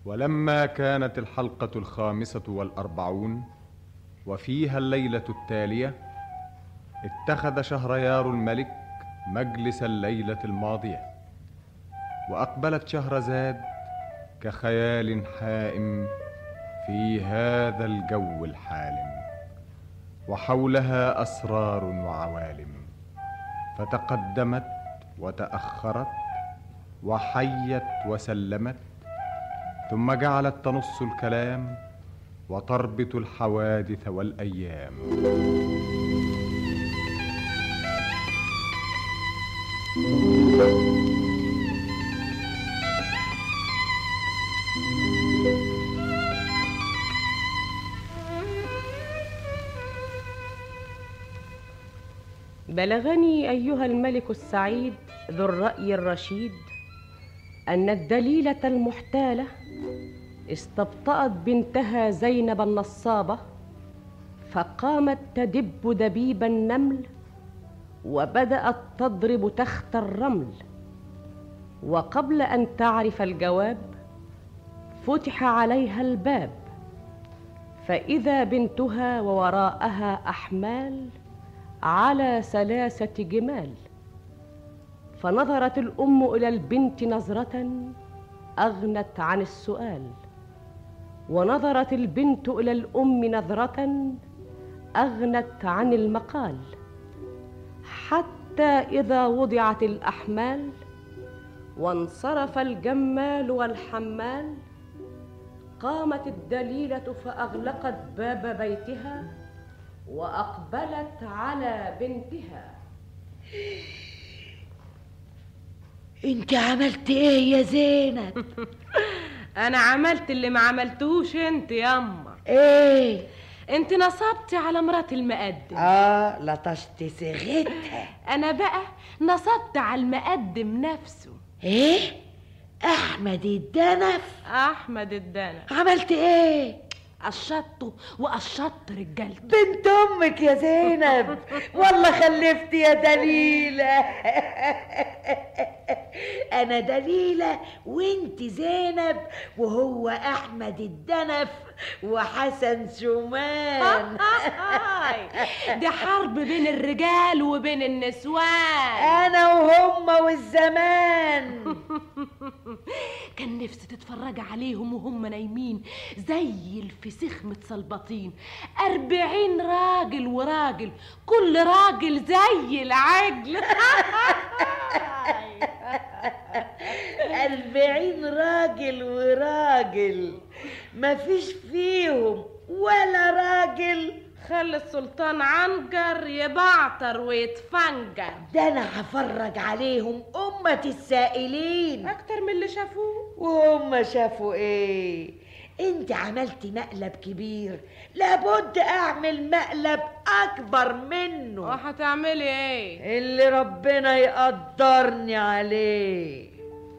ولما كانت الحلقة الخامسة والأربعون وفيها الليلة التالية اتخذ شهريار الملك مجلس الليلة الماضية وأقبلت شهرزاد كخيال حائم في هذا الجو الحالم وحولها أسرار وعوالم فتقدمت وتأخرت وحيت وسلمت ثم جعلت تنص الكلام وتربط الحوادث والايام بلغني ايها الملك السعيد ذو الراي الرشيد ان الدليله المحتاله استبطات بنتها زينب النصابه فقامت تدب دبيب النمل وبدات تضرب تخت الرمل وقبل ان تعرف الجواب فتح عليها الباب فاذا بنتها ووراءها احمال على ثلاثه جمال فنظرت الام الى البنت نظره اغنت عن السؤال ونظرت البنت الى الام نظره اغنت عن المقال حتى اذا وضعت الاحمال وانصرف الجمال والحمال قامت الدليله فاغلقت باب بيتها واقبلت على بنتها انت عملت ايه يا زينب انا عملت اللي ما عملتوش انت ياما ايه انت نصبتي على مرات المقدم اه لطشت صيغتها انا بقى نصبت على المقدم نفسه ايه احمد الدنف احمد الدنف عملت ايه قشطته وقشطت رجالته بنت امك يا زينب والله خلفت يا دليله انا دليله وانت زينب وهو احمد الدنف وحسن شومان دي حرب بين الرجال وبين النسوان انا وهم والزمان كان نفسي تتفرج عليهم وهم نايمين زي الفسيخ متسلبطين أربعين راجل وراجل كل راجل زي العجل أربعين راجل وراجل مفيش فيهم ولا راجل خلي السلطان عنجر يبعتر ويتفنجر ده انا هفرج عليهم أمة السائلين أكتر من اللي شافوه وهم شافوا ايه انت عملتي مقلب كبير لابد اعمل مقلب اكبر منه وهتعملي ايه اللي ربنا يقدرني عليه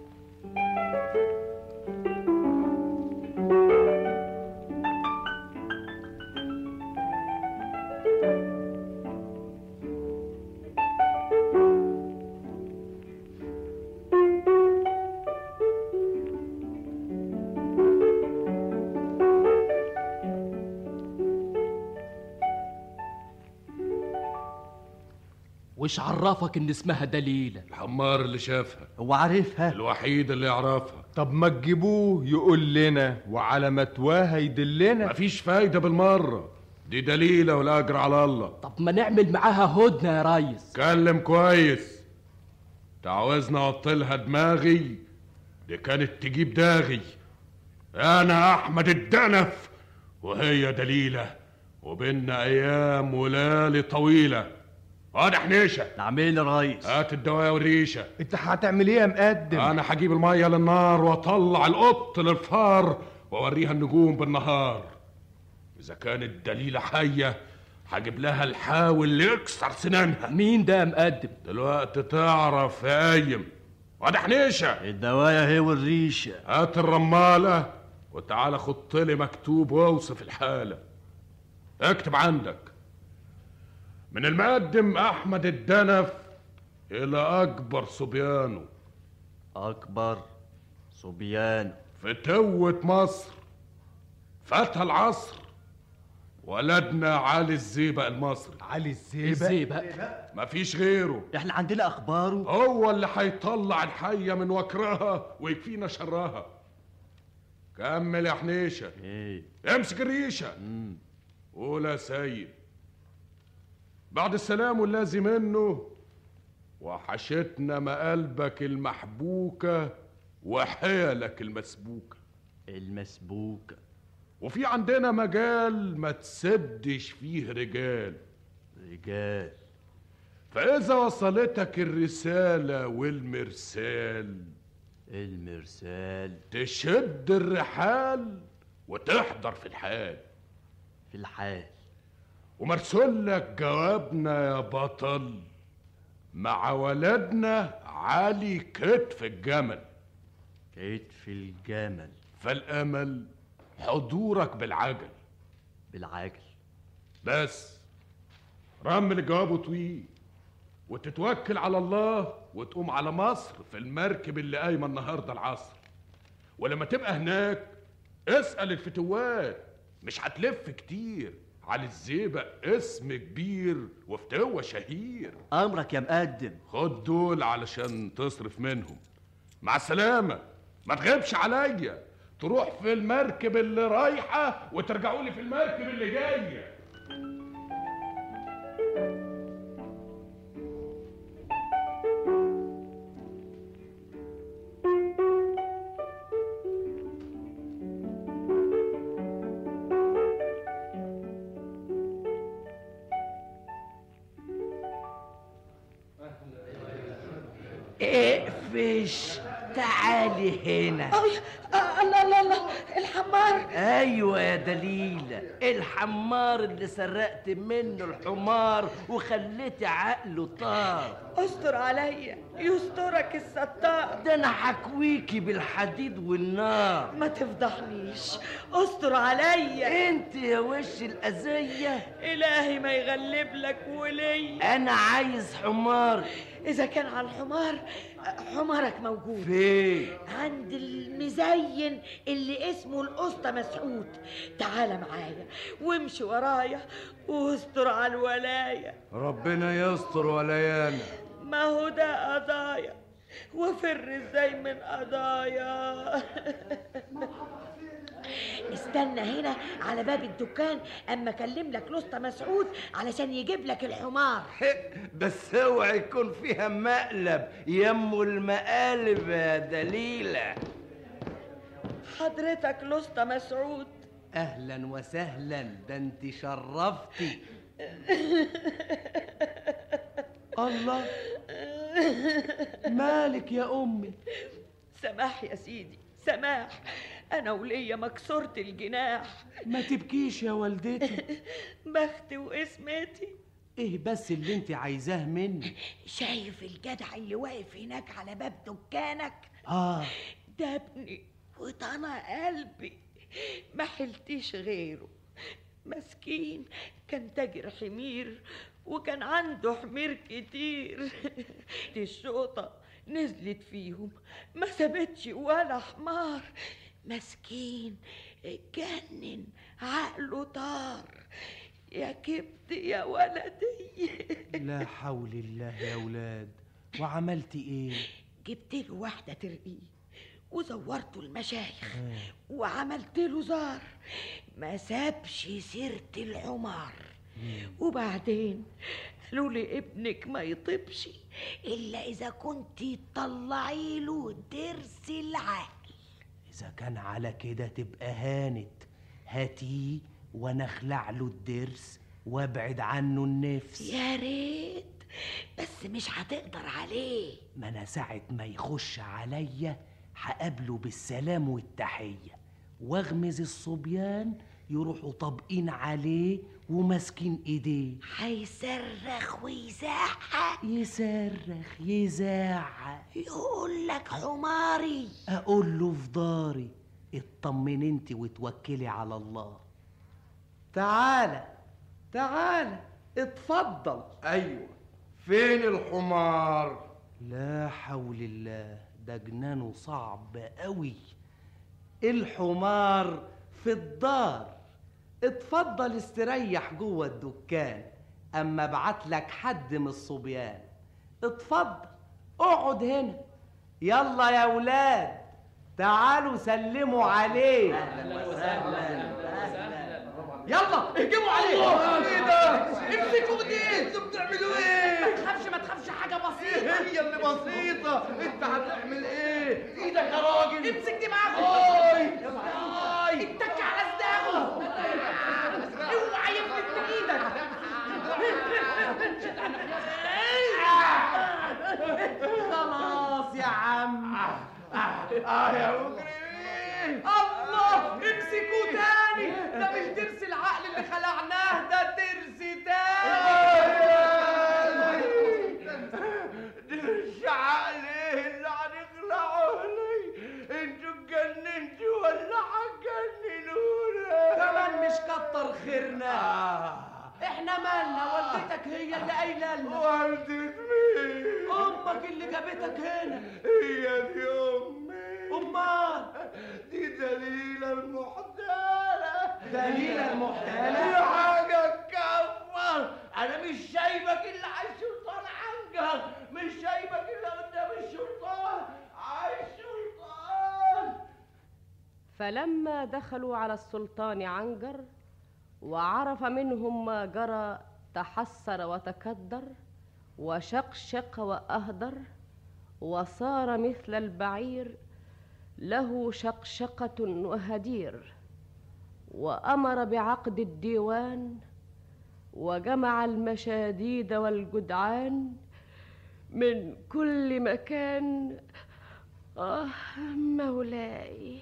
وش عرفك ان اسمها دليلة الحمار اللي شافها هو عارفها الوحيد اللي يعرفها طب ما تجيبوه يقول لنا وعلى متواها يدلنا مفيش فايدة بالمرة دي دليلة والأجر على الله طب ما نعمل معاها هدنة يا ريس كلم كويس تعوزنا أعطلها دماغي دي كانت تجيب داغي أنا أحمد الدنف وهي دليلة وبيننا أيام وليالي طويلة واضح نيشة نعمل يا ريس هات الدواء والريشة انت هتعمل ايه يا مقدم أنا هجيب المية للنار وأطلع القط للفار وأوريها النجوم بالنهار إذا كانت دليلة حية هجيب لها الحاول اللي يكسر سنانها مين ده يا مقدم دلوقتي تعرف يا قايم واضح نيشة الدوايا هي والريشة هات الرمالة وتعالى خط لي مكتوب واوصف الحالة اكتب عندك من المقدم أحمد الدنف إلى أكبر صبيانه أكبر صبيان فتوة مصر فتح العصر ولدنا علي الزيبق المصري علي الزيبق ازاي بقى مفيش غيره احنا عندنا اخباره هو اللي هيطلع الحية من وكرها ويكفينا شرها كمل يا حنيشة ايه امسك الريشة قول يا سيد بعد السلام واللازم منه وحشتنا مقلبك المحبوكة وحيلك المسبوكة المسبوكة وفي عندنا مجال ما تسدش فيه رجال رجال فإذا وصلتك الرسالة والمرسال المرسال تشد الرحال وتحضر في الحال في الحال ومرسول لك جوابنا يا بطل مع ولدنا علي كتف الجمل كتف الجمل فالأمل حضورك بالعجل بالعجل بس رمل الجواب طويل وتتوكل على الله وتقوم على مصر في المركب اللي قايمه النهارده العصر ولما تبقى هناك اسأل الفتوات مش هتلف كتير علي الزيبق اسم كبير وفتوة شهير امرك يا مقدم خد دول علشان تصرف منهم مع السلامة ما تغيبش عليا تروح في المركب اللي رايحة وترجعوا لي في المركب اللي جاية اقفش تعالي هنا أي آه، الله الله الله الحمار ايوه يا دليلة الحمار اللي سرقت منه الحمار وخليتي عقله طار استر عليا يسترك الستار ده انا حكويكي بالحديد والنار ما تفضحنيش استر عليا انت يا وش الاذية الهي ما يغلب لك ولي انا عايز حمار اذا كان على الحمار حمارك موجود فين عند المزين اللي اسمه القسطى مسعود تعال معايا وامشي ورايا واستر على الولايه ربنا يستر وليانا ما هو ده قضايا وفر ازاي من قضايا استنى هنا على باب الدكان اما اكلم لك لسطى مسعود علشان يجيب لك الحمار بس اوعى يكون فيها مقلب يمو المقالب يا دليلة حضرتك لسطى مسعود اهلا وسهلا ده انت شرفتي الله مالك يا امي سماح يا سيدي سماح انا وليا مكسورة الجناح ما تبكيش يا والدتي بختي واسمتي ايه بس اللي انت عايزاه مني شايف الجدع اللي واقف هناك على باب دكانك اه ده ابني وطنا قلبي ما حلتيش غيره مسكين كان تاجر حمير وكان عنده حمير كتير دي الشوطة نزلت فيهم ما سابتش ولا حمار مسكين اتجنن عقله طار يا كبد يا ولدي لا حول الله يا ولاد وعملتي ايه جبت له واحدة ترقيه وزورته المشايخ وعملت له زار ما سابش سيرة الحمار وبعدين قالوا لي ابنك ما يطيبش الا اذا كنت تطلعي له ضرس العقل اذا كان على كده تبقى هانت هاتيه وانا اخلع له الضرس وابعد عنه النفس يا ريت بس مش هتقدر عليه ما انا ساعة ما يخش عليا هقابله بالسلام والتحية واغمز الصبيان يروحوا طابقين عليه وماسكين ايديه هيصرخ ويزعق يصرخ يزعق يقول لك حماري اقول له في داري اطمن انت وتوكلي على الله تعالى تعالى اتفضل ايوه فين الحمار لا حول الله ده جنانه صعب قوي الحمار في الدار اتفضل استريح جوه الدكان اما ابعت لك حد من الصبيان اتفضل اقعد هنا يلا يا ولاد تعالوا سلموا عليه يلا اهجموا عليه ايه ده امسكوا ايديه انتوا بتعملوا ايه ما تخافش ما تخافش حاجه بسيطه هي اللي بسيطه انت هتعمل ايه ايدك يا راجل امسك دماغه اوي اوي اتك على صداغه اوعى يفلت من ايدك خلاص يا عم اه يا مجرمين الله امسكوا تاني ده مش ضرس العقل اللي خلعناه ده ضرس تاني ضرس عقل ايه اللي هنخلعه لي انتوا اتجننتوا ولا هتجننونا كمان مش كتر خيرنا احنا مالنا والدتك هي اللي قايله لنا والدة مين؟ امك اللي جابتك هنا هي دي امي امال دي دليلة المحتالة دليلة المحتالة دي حاجة تكفر انا مش شايفك الا على السلطان عنجر مش شايفك الا قدام السلطان على السلطان فلما دخلوا على السلطان عنجر وعرف منهم ما جرى تحسر وتكدر وشقشق واهدر وصار مثل البعير له شقشقه وهدير وامر بعقد الديوان وجمع المشاديد والجدعان من كل مكان آه مولاي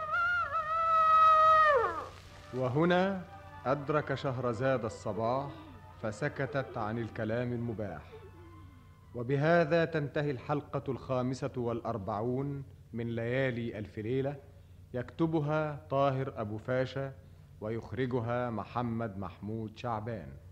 وهنا أدرك شهرزاد الصباح فسكتت عن الكلام المباح وبهذا تنتهي الحلقة الخامسة والأربعون من ليالي ألف ليلة يكتبها طاهر أبو فاشا ويخرجها محمد محمود شعبان